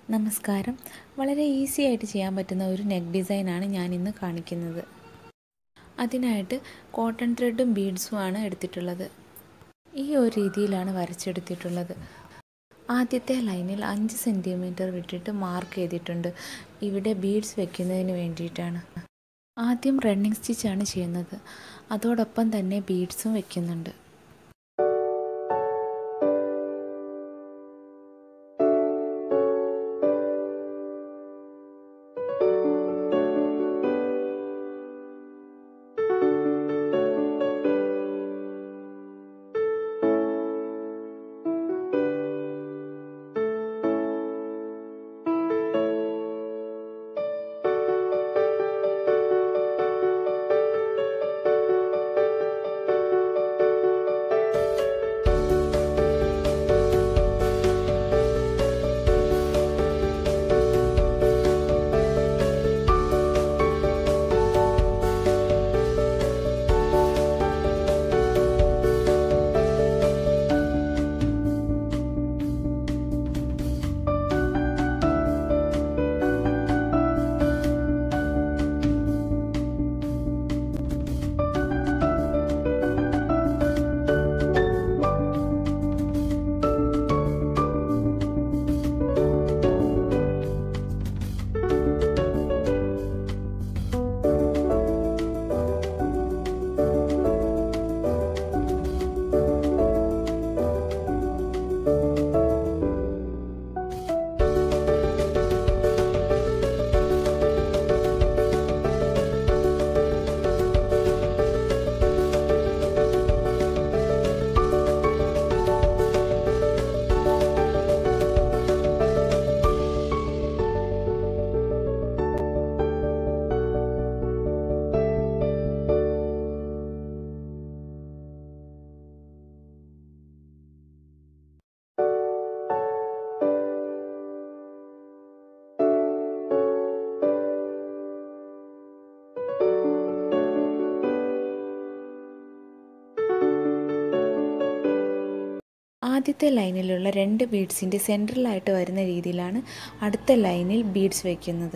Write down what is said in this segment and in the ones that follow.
നമസ്കാരം വളരെ ഈസി ആയിട്ട് ചെയ്യാൻ പറ്റുന്ന ഒരു നെക്ക് ഡിസൈനാണ് ഞാൻ ഇന്ന് കാണിക്കുന്നത് അതിനായിട്ട് കോട്ടൺ ത്രെഡും ബീഡ്സുമാണ് എടുത്തിട്ടുള്ളത് ഈ ഒരു രീതിയിലാണ് വരച്ചെടുത്തിട്ടുള്ളത് ആദ്യത്തെ ലൈനിൽ അഞ്ച് സെൻറ്റിമീറ്റർ വിട്ടിട്ട് മാർക്ക് ചെയ്തിട്ടുണ്ട് ഇവിടെ ബീഡ്സ് വെക്കുന്നതിന് വേണ്ടിയിട്ടാണ് ആദ്യം റണ്ണിങ് സ്റ്റിച്ചാണ് ചെയ്യുന്നത് അതോടൊപ്പം തന്നെ ബീഡ്സും വെക്കുന്നുണ്ട് ആദ്യത്തെ ലൈനിലുള്ള രണ്ട് ബീഡ്സിൻ്റെ സെൻട്രലായിട്ട് വരുന്ന രീതിയിലാണ് അടുത്ത ലൈനിൽ ബീഡ്സ് വയ്ക്കുന്നത്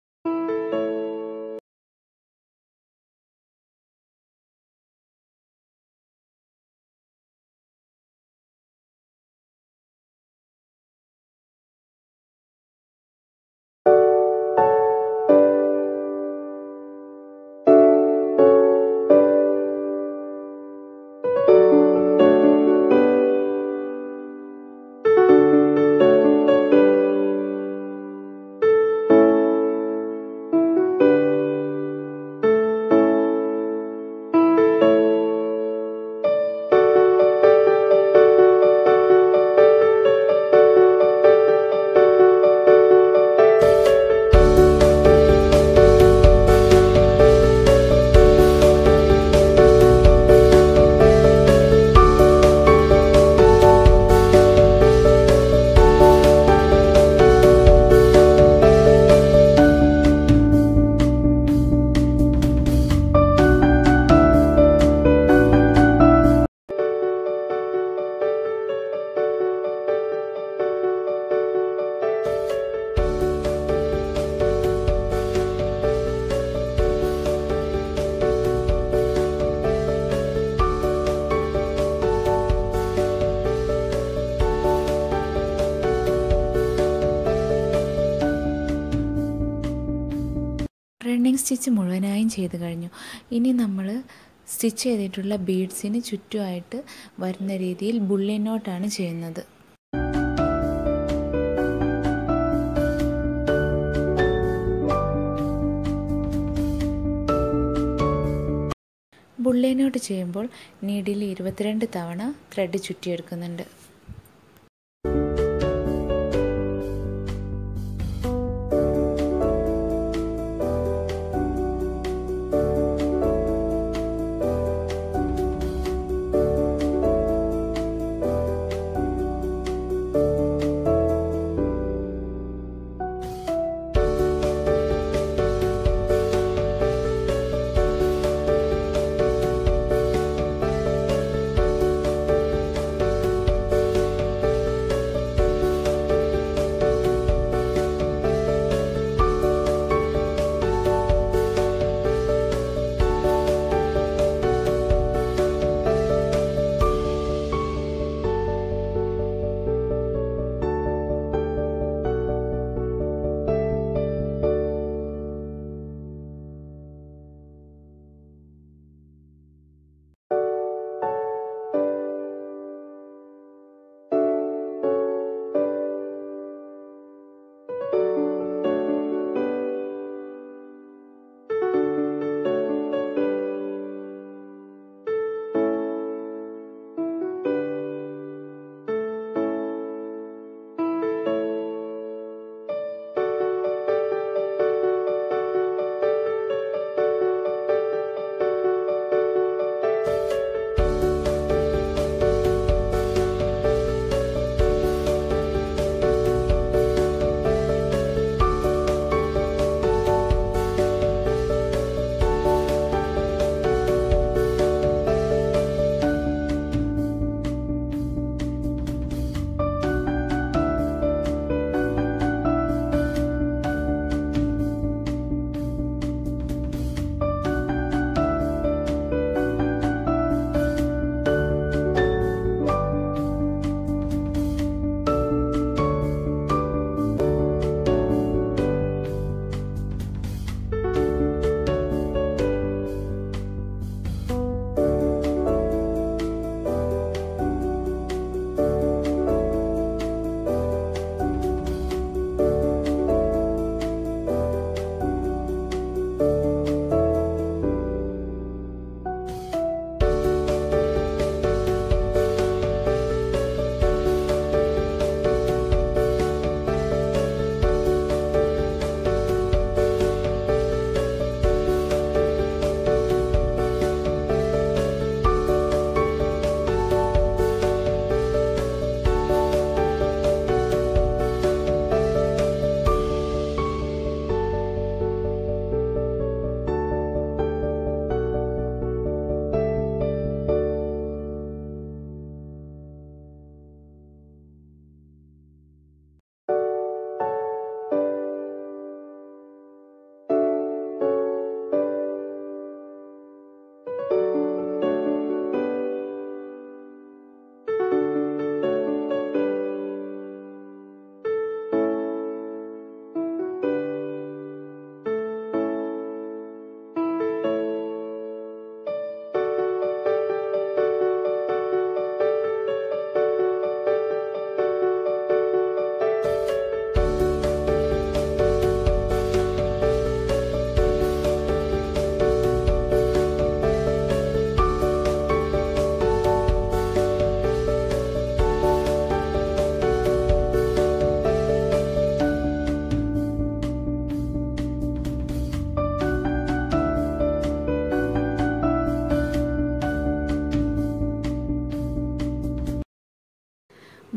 റണ്ണിങ് സ്റ്റിച്ച് മുഴുവനായും ചെയ്ത് കഴിഞ്ഞു ഇനി നമ്മൾ സ്റ്റിച്ച് ചെയ്തിട്ടുള്ള ബീഡ്സിന് ചുറ്റുമായിട്ട് വരുന്ന രീതിയിൽ ബുള്ളി നോട്ടാണ് ചെയ്യുന്നത് ബുള്ളി നോട്ട് ചെയ്യുമ്പോൾ നീഡിൽ ഇരുപത്തിരണ്ട് തവണ ത്രെഡ് ചുറ്റിയെടുക്കുന്നുണ്ട്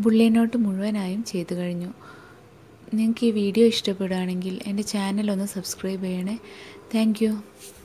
ബുള്ളിയനോട്ട് മുഴുവനായും ചെയ്തു കഴിഞ്ഞു നിങ്ങൾക്ക് ഈ വീഡിയോ ഇഷ്ടപ്പെടുകയാണെങ്കിൽ എൻ്റെ ചാനൽ ഒന്ന് സബ്സ്ക്രൈബ് ചെയ്യണേ താങ്ക്